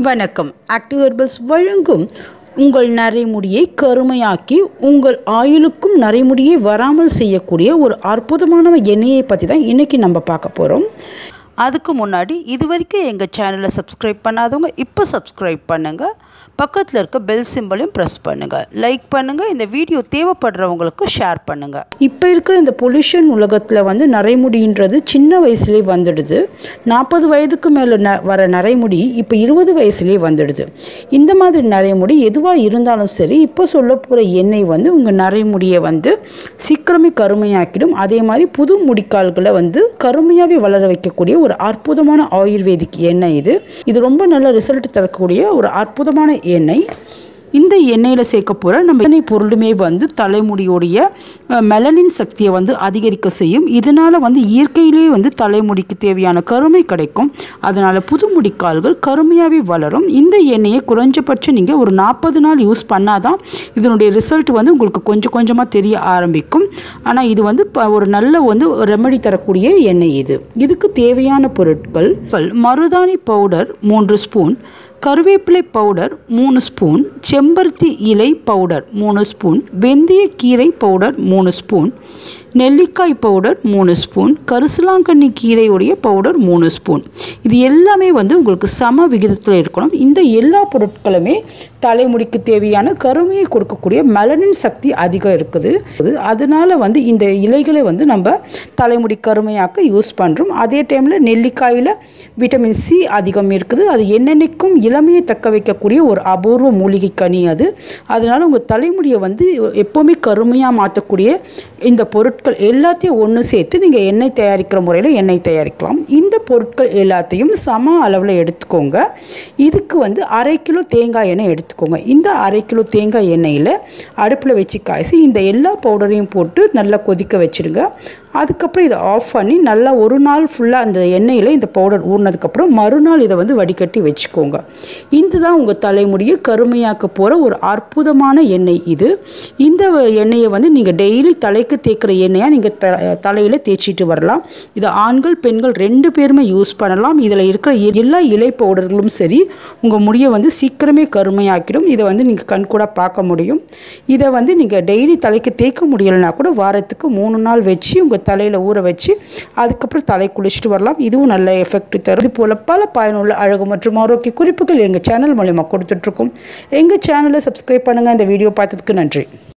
வணக்கம் active herbals வழங்கும் உங்கள் நரைமுடியை கருமையாக்கி உங்கள் ஆயுளுக்கும் நரைமுடியை வராமல் செய்யக்கூடிய ஒரு அற்புதமான எண்ணெயை பற்றி தான் இன்றைக்கி நம்ம பார்க்க போகிறோம் அதுக்கு முன்னாடி இது வரைக்கும் எங்கள் சேனலை சப்ஸ்கிரைப் பண்ணாதவங்க இப்போ சப்ஸ்கிரைப் பண்ணுங்கள் பக்கத்தில் இருக்க பெல் சிம்பிளையும் ப்ரெஸ் பண்ணுங்கள் லைக் பண்ணுங்கள் இந்த வீடியோ தேவைப்படுறவங்களுக்கு ஷேர் பண்ணுங்கள் இப்போ இருக்கிற இந்த பொல்யூஷன் உலகத்தில் வந்து நரைமுடின்றது சின்ன வயசுலேயே வந்துடுது நாற்பது வயதுக்கு மேலே ந வர நரைமுடி இப்போ இருபது வயசுலேயே வந்துடுது இந்த மாதிரி நரைமுடி எதுவாக இருந்தாலும் சரி இப்போ சொல்ல போகிற எண்ணெய் வந்து உங்கள் நரைமுடியை வந்து சீக்கிரமே கருமையாக்கிடும் அதே மாதிரி புது முடிக்கால்களை வந்து கருமையாகவே வளர வைக்கக்கூடிய ஒரு அற்புதமான ஆயுர்வேதிக் எண்ணெய் இது இது ரொம்ப நல்ல ரிசல்ட் தரக்கூடிய ஒரு அற்புதமான எண்ணெய் இந்த எண்ணெயில் சேர்க்க போகிற நம்ம எண்ணெய் பொருளுமே வந்து தலைமுடியோடைய மெலனின் சக்தியை வந்து அதிகரிக்க செய்யும் இதனால் வந்து இயற்கையிலேயே வந்து தலைமுடிக்கு தேவையான கருமை கிடைக்கும் அதனால் புது முடிக்கால்கள் கருமையாகவே வளரும் இந்த எண்ணெயை குறைஞ்சபட்சம் நீங்கள் ஒரு நாற்பது நாள் யூஸ் பண்ணாதான் இதனுடைய ரிசல்ட் வந்து உங்களுக்கு கொஞ்சம் கொஞ்சமாக தெரிய ஆரம்பிக்கும் ஆனால் இது வந்து ப- ஒரு நல்ல வந்து ரெமெடி தரக்கூடிய எண்ணெய் இது இதுக்கு தேவையான பொருட்கள் மருதாணி பவுடர் மூன்று ஸ்பூன் கருவேப்பிலை பவுடர் மூணு ஸ்பூன் செம்பருத்தி இலை பவுடர் மூணு ஸ்பூன் வெந்தய கீரை பவுடர் மூணு ஸ்பூன் நெல்லிக்காய் பவுடர் மூணு ஸ்பூன் கரிசலாங்கண்ணி கீரையுடைய பவுடர் மூணு ஸ்பூன் இது எல்லாமே வந்து உங்களுக்கு சம விகிதத்தில் இருக்கணும் இந்த எல்லா பொருட்களுமே தலைமுடிக்கு தேவையான கருமையை கொடுக்கக்கூடிய மெலனின் சக்தி அதிகம் இருக்குது அதனால வந்து இந்த இலைகளை வந்து நம்ம தலைமுடி கருமையாக்க யூஸ் பண்ணுறோம் அதே டைமில் நெல்லிக்காயில் விட்டமின் சி அதிகம் இருக்குது அது என்னென்னைக்கும் இளமையை தக்க வைக்கக்கூடிய ஒரு அபூர்வ மூலிகை கனி அது அதனால் உங்கள் தலைமுடியை வந்து எப்போவுமே கருமையாக மாற்றக்கூடிய இந்த பொருட்கள் எல்லாத்தையும் ஒன்று சேர்த்து நீங்கள் எண்ணெய் தயாரிக்கிற முறையில் எண்ணெய் தயாரிக்கலாம் இந்த பொருட்கள் எல்லாத்தையும் சம அளவில் எடுத்துக்கோங்க இதுக்கு வந்து அரை கிலோ தேங்காய் எண்ணெய் எடுத்துக்கோங்க இந்த அரை கிலோ தேங்காய் எண்ணெயில் அடுப்பில் வச்சு காய்ச்சி இந்த எல்லா பவுடரையும் போட்டு நல்லா கொதிக்க வச்சுடுங்க அதுக்கப்புறம் இதை ஆஃப் பண்ணி நல்லா ஒரு நாள் ஃபுல்லாக அந்த எண்ணெயில் இந்த பவுடர் ஊறினதுக்கப்புறம் மறுநாள் இதை வந்து வடிகட்டி வச்சுக்கோங்க இதுதான் உங்கள் தலைமுடியை கருமையாக்க போகிற ஒரு அற்புதமான எண்ணெய் இது இந்த எண்ணெயை வந்து நீங்கள் டெய்லி தலைக்கு தேய்க்கிற எண்ணெயாக நீங்கள் த தலையில் தேய்ச்சிட்டு வரலாம் இது ஆண்கள் பெண்கள் ரெண்டு பேருமே யூஸ் பண்ணலாம் இதில் இருக்கிற எ- எல்லா இலை பவுடர்களும் சரி உங்கள் முடியை வந்து சீக்கிரமே கருமையாக்கிடும் இதை வந்து நீங்கள் கண்கூட பார்க்க முடியும் இதை வந்து நீங்கள் டெய்லி தலைக்கு தேய்க்க முடியலைன்னா கூட வாரத்துக்கு மூணு நாள் வச்சு உங்கள் தலையில் ஊற வச்சு அதுக்கப்புறம் தலை குளிச்சுட்டு வரலாம் இதுவும் நல்ல எஃபெக்ட் தரும் இது போல் பல பயனுள்ள அழகு மற்றும் ஆரோக்கிய குறிப்புகள் எங்கள் சேனல் மூலயமா கொடுத்துட்ருக்கோம் எங்கள் சேனலை சப்ஸ்கிரைப் பண்ணுங்கள் இந்த வீடியோ பார்த்ததுக்கு நன்றி